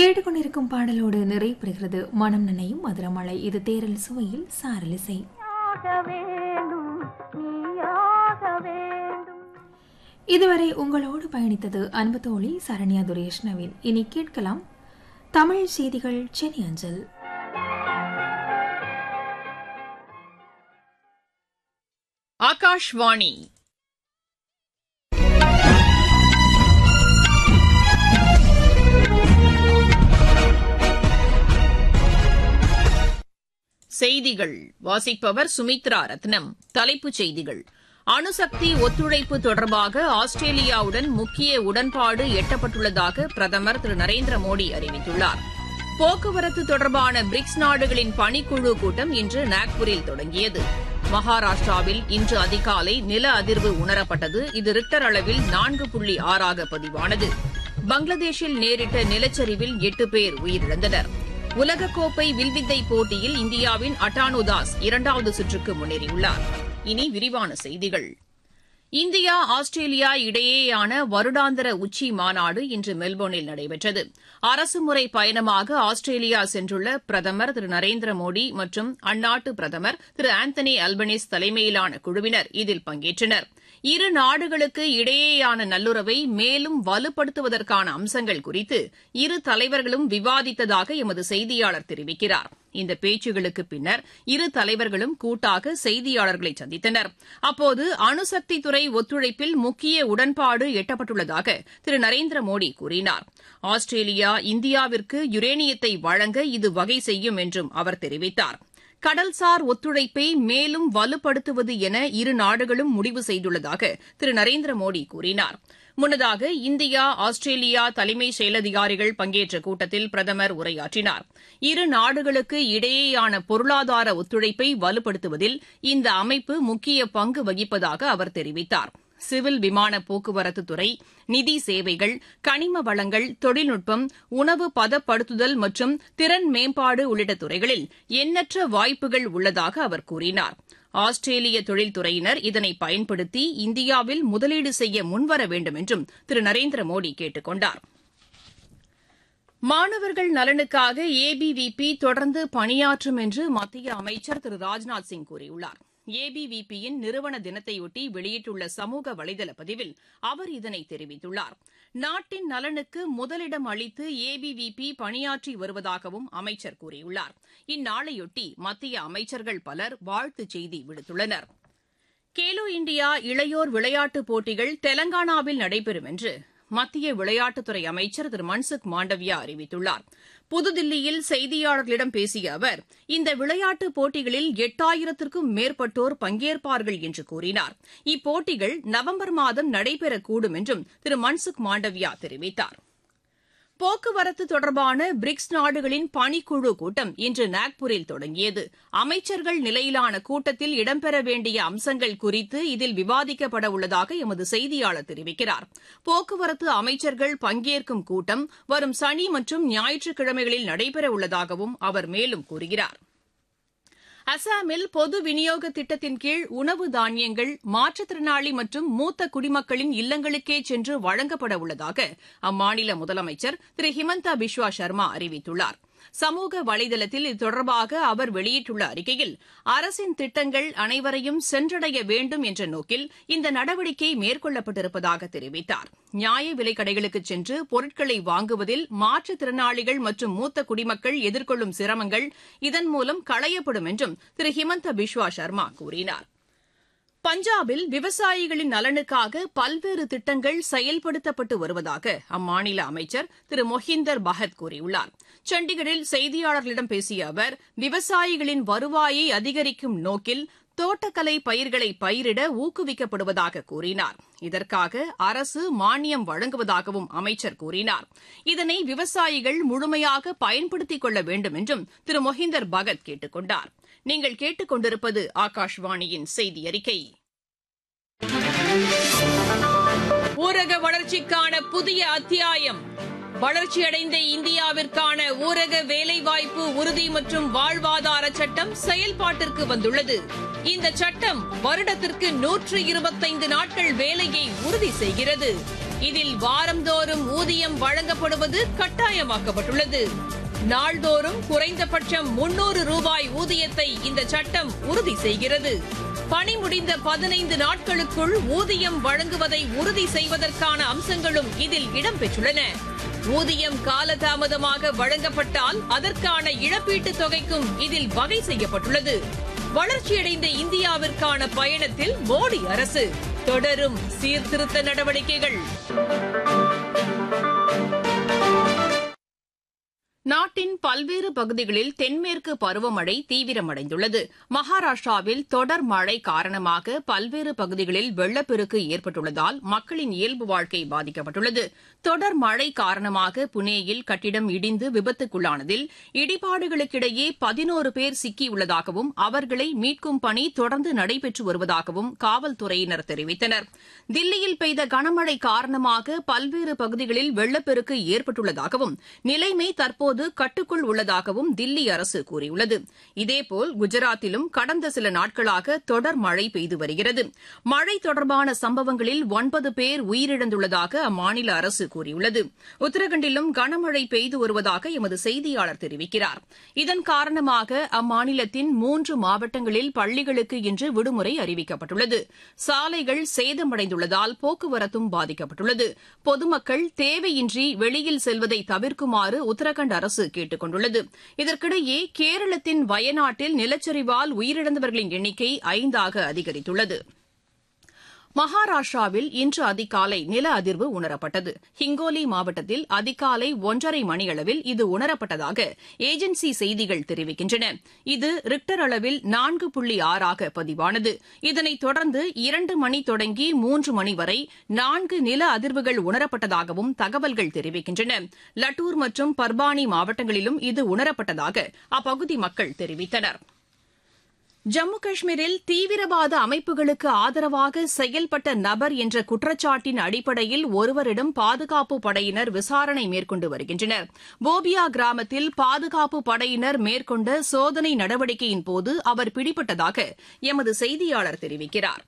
கேட்டுக்கொண்டிருக்கும் பாடலோடு நிறைவு பெறுகிறது மனம் நனையும் மதுரமலை இது தேரல் சுவையில் சாரலிசை நீயாக வேண்டும் நீயாக வேண்டும் இதுவரை உங்களோடு பயணித்தது அன்பு தோழி சரண்யா துரேஷ் நவீன் இனி கேட்கலாம் தமிழ் செய்திகள் சென்னை அஞ்சல் ஆகாஷ்வாணி செய்திகள் வாசிப்பவர் சுமித்ரா ரத்னம் தலைப்புச் செய்திகள் அணுசக்தி ஒத்துழைப்பு தொடர்பாக ஆஸ்திரேலியாவுடன் முக்கிய உடன்பாடு எட்டப்பட்டுள்ளதாக பிரதமர் திரு நரேந்திர மோடி அறிவித்துள்ளார் போக்குவரத்து தொடர்பான பிரிக்ஸ் நாடுகளின் பணிக்குழு கூட்டம் இன்று நாக்பூரில் தொடங்கியது மகாராஷ்டிராவில் இன்று அதிகாலை நில அதிர்வு உணரப்பட்டது இது ரிக்டர் அளவில் நான்கு புள்ளி ஆறாக பதிவானது பங்களாதேஷில் நேரிட்ட நிலச்சரிவில் எட்டு பேர் உயிரிழந்தனர் உலகக்கோப்பை வில்வித்தை போட்டியில் இந்தியாவின் அட்டானு தாஸ் இரண்டாவது சுற்றுக்கு முன்னேறியுள்ளார் இனி விரிவான செய்திகள் இந்தியா ஆஸ்திரேலியா இடையேயான வருடாந்திர உச்சி மாநாடு இன்று மெல்போர்னில் நடைபெற்றது அரசுமுறை பயணமாக ஆஸ்திரேலியா சென்றுள்ள பிரதமர் திரு நரேந்திர மோடி மற்றும் அந்நாட்டு பிரதமர் திரு ஆந்தனி அல்பனிஸ் தலைமையிலான குழுவினர் இதில் பங்கேற்றனர் இரு நாடுகளுக்கு இடையேயான நல்லுறவை மேலும் வலுப்படுத்துவதற்கான அம்சங்கள் குறித்து இரு தலைவர்களும் விவாதித்ததாக எமது செய்தியாளர் தெரிவிக்கிறார் இந்த பேச்சுகளுக்கு பின்னர் இரு தலைவர்களும் கூட்டாக செய்தியாளர்களை சந்தித்தனர் அப்போது அணுசக்தி துறை ஒத்துழைப்பில் முக்கிய உடன்பாடு எட்டப்பட்டுள்ளதாக திரு நரேந்திர மோடி கூறினார் ஆஸ்திரேலியா இந்தியாவிற்கு யுரேனியத்தை வழங்க இது வகை செய்யும் என்றும் அவர் தெரிவித்தார் கடல்சார் ஒத்துழைப்பை மேலும் வலுப்படுத்துவது என இரு நாடுகளும் முடிவு செய்துள்ளதாக திரு நரேந்திர மோடி கூறினார் முன்னதாக இந்தியா ஆஸ்திரேலியா தலைமை செயலதிகாரிகள் பங்கேற்ற கூட்டத்தில் பிரதமர் உரையாற்றினார் இரு நாடுகளுக்கு இடையேயான பொருளாதார ஒத்துழைப்பை வலுப்படுத்துவதில் இந்த அமைப்பு முக்கிய பங்கு வகிப்பதாக அவர் தெரிவித்தார் சிவில் விமான போக்குவரத்து துறை நிதி சேவைகள் கனிம வளங்கள் தொழில்நுட்பம் உணவு பதப்படுத்துதல் மற்றும் திறன் மேம்பாடு உள்ளிட்ட துறைகளில் எண்ணற்ற வாய்ப்புகள் உள்ளதாக அவர் கூறினார் ஆஸ்திரேலிய தொழில்துறையினர் இதனை பயன்படுத்தி இந்தியாவில் முதலீடு செய்ய முன்வர வேண்டும் என்றும் திரு நரேந்திர மோடி கேட்டுக் கொண்டார் மாணவர்கள் நலனுக்காக ஏபிவிபி தொடர்ந்து பணியாற்றும் என்று மத்திய அமைச்சர் திரு ராஜ்நாத் சிங் கூறியுள்ளார் ஏபிவிபியின் நிறுவன தினத்தையொட்டி வெளியிட்டுள்ள சமூக வலைதள பதிவில் அவர் இதனை தெரிவித்துள்ளார் நாட்டின் நலனுக்கு முதலிடம் அளித்து ஏபிவிபி பணியாற்றி வருவதாகவும் அமைச்சர் கூறியுள்ளார் இந்நாளையொட்டி மத்திய அமைச்சர்கள் பலர் வாழ்த்துச் செய்தி விடுத்துள்ளனர் கேலோ இந்தியா இளையோர் விளையாட்டுப் போட்டிகள் தெலங்கானாவில் நடைபெறும் என்று மத்திய விளையாட்டுத்துறை அமைச்சர் திரு மன்சுக் மாண்டவியா அறிவித்துள்ளார் புதுதில்லியில் செய்தியாளர்களிடம் பேசிய அவர் இந்த விளையாட்டுப் போட்டிகளில் எட்டாயிரத்திற்கும் மேற்பட்டோர் பங்கேற்பார்கள் என்று கூறினார் இப்போட்டிகள் நவம்பர் மாதம் நடைபெறக்கூடும் என்றும் திரு மன்சுக் மாண்டவியா தெரிவித்தார் போக்குவரத்து தொடர்பான பிரிக்ஸ் நாடுகளின் பணிக்குழு கூட்டம் இன்று நாக்பூரில் தொடங்கியது அமைச்சர்கள் நிலையிலான கூட்டத்தில் இடம்பெற வேண்டிய அம்சங்கள் குறித்து இதில் விவாதிக்கப்பட உள்ளதாக எமது செய்தியாளர் தெரிவிக்கிறார் போக்குவரத்து அமைச்சர்கள் பங்கேற்கும் கூட்டம் வரும் சனி மற்றும் ஞாயிற்றுக்கிழமைகளில் நடைபெற உள்ளதாகவும் அவர் மேலும் கூறுகிறார் அசாமில் பொது விநியோக திட்டத்தின் கீழ் உணவு தானியங்கள் மாற்றுத்திறனாளி மற்றும் மூத்த குடிமக்களின் இல்லங்களுக்கே சென்று வழங்கப்பட உள்ளதாக அம்மாநில முதலமைச்சர் திரு ஹிமந்தா பிஸ்வா சர்மா அறிவித்துள்ளார் சமூக வலைதளத்தில் இது தொடர்பாக அவர் வெளியிட்டுள்ள அறிக்கையில் அரசின் திட்டங்கள் அனைவரையும் சென்றடைய வேண்டும் என்ற நோக்கில் இந்த நடவடிக்கை மேற்கொள்ளப்பட்டிருப்பதாக தெரிவித்தார் நியாய விலைக் கடைகளுக்கு சென்று பொருட்களை வாங்குவதில் மாற்றுத்திறனாளிகள் மற்றும் மூத்த குடிமக்கள் எதிர்கொள்ளும் சிரமங்கள் இதன் மூலம் களையப்படும் என்றும் திரு ஹிமந்த பிஸ்வா சர்மா கூறினார் பஞ்சாபில் விவசாயிகளின் நலனுக்காக பல்வேறு திட்டங்கள் செயல்படுத்தப்பட்டு வருவதாக அம்மாநில அமைச்சர் திரு மொஹிந்தர் பகத் கூறியுள்ளார் சண்டிகரில் செய்தியாளர்களிடம் பேசிய அவர் விவசாயிகளின் வருவாயை அதிகரிக்கும் நோக்கில் தோட்டக்கலை பயிர்களை பயிரிட ஊக்குவிக்கப்படுவதாக கூறினார் இதற்காக அரசு மானியம் வழங்குவதாகவும் அமைச்சர் கூறினார் இதனை விவசாயிகள் முழுமையாக பயன்படுத்திக் கொள்ள வேண்டும் என்றும் திரு மொஹிந்தர் பகத் கேட்டுக் கொண்டார் நீங்கள் கேட்டுக் கொண்டிருப்பது ஆகாஷ்வாணியின் செய்தி அறிக்கை ஊரக வளர்ச்சிக்கான புதிய அத்தியாயம் வளர்ச்சியடைந்த இந்தியாவிற்கான ஊரக வேலைவாய்ப்பு உறுதி மற்றும் வாழ்வாதார சட்டம் செயல்பாட்டிற்கு வந்துள்ளது இந்த சட்டம் வருடத்திற்கு நூற்று இருபத்தைந்து நாட்கள் வேலையை உறுதி செய்கிறது இதில் வாரந்தோறும் ஊதியம் வழங்கப்படுவது கட்டாயமாக்கப்பட்டுள்ளது நாள்தோறும் குறைந்தபட்சம் முன்னூறு ரூபாய் ஊதியத்தை இந்த சட்டம் உறுதி செய்கிறது பணி முடிந்த பதினைந்து நாட்களுக்குள் ஊதியம் வழங்குவதை உறுதி செய்வதற்கான அம்சங்களும் இதில் இடம்பெற்றுள்ளன ஊதியம் காலதாமதமாக வழங்கப்பட்டால் அதற்கான இழப்பீட்டுத் தொகைக்கும் இதில் வகை செய்யப்பட்டுள்ளது வளர்ச்சியடைந்த இந்தியாவிற்கான பயணத்தில் மோடி அரசு தொடரும் சீர்திருத்த நடவடிக்கைகள் நாட்டின் பல்வேறு பகுதிகளில் தென்மேற்கு பருவமழை தீவிரமடைந்துள்ளது மகாராஷ்டிராவில் தொடர் மழை காரணமாக பல்வேறு பகுதிகளில் வெள்ளப்பெருக்கு ஏற்பட்டுள்ளதால் மக்களின் இயல்பு வாழ்க்கை பாதிக்கப்பட்டுள்ளது தொடர் மழை காரணமாக புனேயில் கட்டிடம் இடிந்து விபத்துக்குள்ளானதில் இடிபாடுகளுக்கிடையே பதினோரு பேர் சிக்கியுள்ளதாகவும் அவர்களை மீட்கும் பணி தொடர்ந்து நடைபெற்று வருவதாகவும் காவல்துறையினர் தெரிவித்தனர் தில்லியில் பெய்த கனமழை காரணமாக பல்வேறு பகுதிகளில் வெள்ளப்பெருக்கு ஏற்பட்டுள்ளதாகவும் நிலைமை தற்போது கட்டுக்குள் உள்ளதாகவும் தில்லி அரசு கூறியுள்ளது இதேபோல் குஜராத்திலும் கடந்த சில நாட்களாக தொடர் மழை பெய்து வருகிறது மழை தொடர்பான சம்பவங்களில் ஒன்பது பேர் உயிரிழந்துள்ளதாக அம்மாநில அரசு கூறியுள்ளது உத்தரகண்டிலும் கனமழை பெய்து வருவதாக எமது செய்தியாளர் தெரிவிக்கிறார் இதன் காரணமாக அம்மாநிலத்தின் மூன்று மாவட்டங்களில் பள்ளிகளுக்கு இன்று விடுமுறை அறிவிக்கப்பட்டுள்ளது சாலைகள் சேதமடைந்துள்ளதால் போக்குவரத்தும் பாதிக்கப்பட்டுள்ளது பொதுமக்கள் தேவையின்றி வெளியில் செல்வதை தவிர்க்குமாறு உத்தரகண்ட் அரசு கேட்டுக் கொண்டுள்ளது இதற்கிடையே கேரளத்தின் வயநாட்டில் நிலச்சரிவால் உயிரிழந்தவர்களின் எண்ணிக்கை ஐந்தாக அதிகரித்துள்ளது மகாராஷ்டிராவில் இன்று அதிகாலை நில அதிர்வு உணரப்பட்டது ஹிங்கோலி மாவட்டத்தில் அதிகாலை ஒன்றரை மணியளவில் இது உணரப்பட்டதாக ஏஜென்சி செய்திகள் தெரிவிக்கின்றன இது ரிக்டர் அளவில் நான்கு புள்ளி ஆறாக பதிவானது இதனைத் தொடர்ந்து இரண்டு மணி தொடங்கி மூன்று மணி வரை நான்கு நில அதிர்வுகள் உணரப்பட்டதாகவும் தகவல்கள் தெரிவிக்கின்றன லட்டூர் மற்றும் பர்பானி மாவட்டங்களிலும் இது உணரப்பட்டதாக அப்பகுதி மக்கள் தெரிவித்தனா் ஜம்மு காஷ்மீரில் தீவிரவாத அமைப்புகளுக்கு ஆதரவாக செயல்பட்ட நபர் என்ற குற்றச்சாட்டின் அடிப்படையில் ஒருவரிடம் பாதுகாப்பு படையினர் விசாரணை மேற்கொண்டு வருகின்றனர் போபியா கிராமத்தில் பாதுகாப்பு படையினர் மேற்கொண்ட சோதனை நடவடிக்கையின்போது அவர் பிடிபட்டதாக எமது செய்தியாளர் தெரிவிக்கிறார்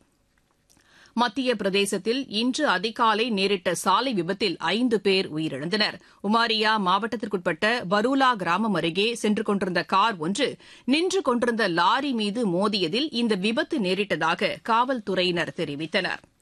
மத்திய பிரதேசத்தில் இன்று அதிகாலை நேரிட்ட சாலை விபத்தில் ஐந்து பேர் உயிரிழந்தனர் உமாரியா மாவட்டத்திற்குட்பட்ட பரூலா கிராமம் அருகே சென்று கொண்டிருந்த கார் ஒன்று நின்று கொண்டிருந்த லாரி மீது மோதியதில் இந்த விபத்து நேரிட்டதாக காவல்துறையினர் தெரிவித்தனா்